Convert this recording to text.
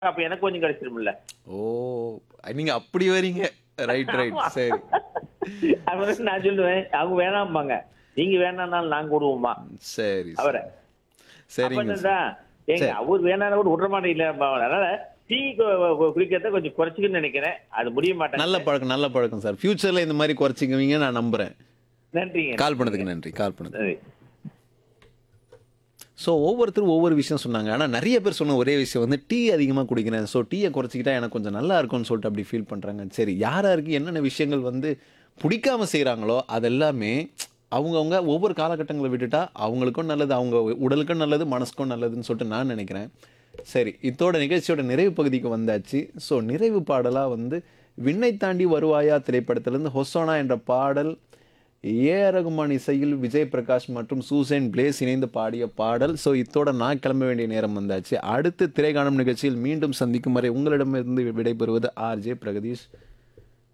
அப்ப எனக்கு கொஞ்சம் கிடைச்சிருமில்ல ஓ நீங்க அப்படி வரீங்க ரைட் ரைட் சரி அவரை நான் சொல்லுவேன் அவங்க வேணாம்பாங்க நீங்க வேணாம்னாலும் நாங்க விடுவோமா சரி அவரை சரிங்க அப்ப என்னடா, ஏங்க அவர் வேணாம் கூட விட மாட்டேங்கல அதனால டீ குடிக்கிறத கொஞ்சம் குறைச்சிக்கணும்னு நினைக்கிறேன் அது முடிய மாட்டேன் நல்ல பழக்கம் நல்ல பழக்கம் சார் ஃபியூச்சர்ல இந்த மாதிரி குறைச்சிக்குவீங்க நான் நம்புறேன் நன்றிங்க கால் பண்ணதுக்கு நன்றி கால் பண்ணது நன்றி ஸோ ஒவ்வொருத்தரும் ஒவ்வொரு விஷயம் சொன்னாங்க ஆனால் நிறைய பேர் சொன்ன ஒரே விஷயம் வந்து டீ அதிகமாக குடிக்கிறேன் ஸோ டீயை குறைச்சிக்கிட்டா எனக்கு கொஞ்சம் நல்லா இருக்கும்னு சொல்லிட்டு அப்படி ஃபீல் பண்ணுறாங்க சரி யார் யாருக்கு என்னென்ன விஷயங்கள் வந்து பிடிக்காம செய்கிறாங்களோ அதெல்லாமே அவங்கவுங்க ஒவ்வொரு காலகட்டங்களை விட்டுட்டா அவங்களுக்கும் நல்லது அவங்க உடலுக்கும் நல்லது மனசுக்கும் நல்லதுன்னு சொல்லிட்டு நான் நினைக்கிறேன் சரி இத்தோட நிகழ்ச்சியோட நிறைவு பகுதிக்கு வந்தாச்சு ஸோ நிறைவு பாடலாக வந்து விண்ணை தாண்டி வருவாயா திரைப்படத்திலிருந்து ஹொசோனா என்ற பாடல் ஏ ஆர் ரகுமான் இசையில் விஜய் பிரகாஷ் மற்றும் சூசேன் பிளேஸ் இணைந்து பாடிய பாடல் ஸோ இத்தோட நான் கிளம்ப வேண்டிய நேரம் வந்தாச்சு அடுத்து திரைக்காணும் நிகழ்ச்சியில் மீண்டும் சந்திக்கும் வரை உங்களிடமிருந்து விடைபெறுவது ஆர்ஜே பிரகதீஷ்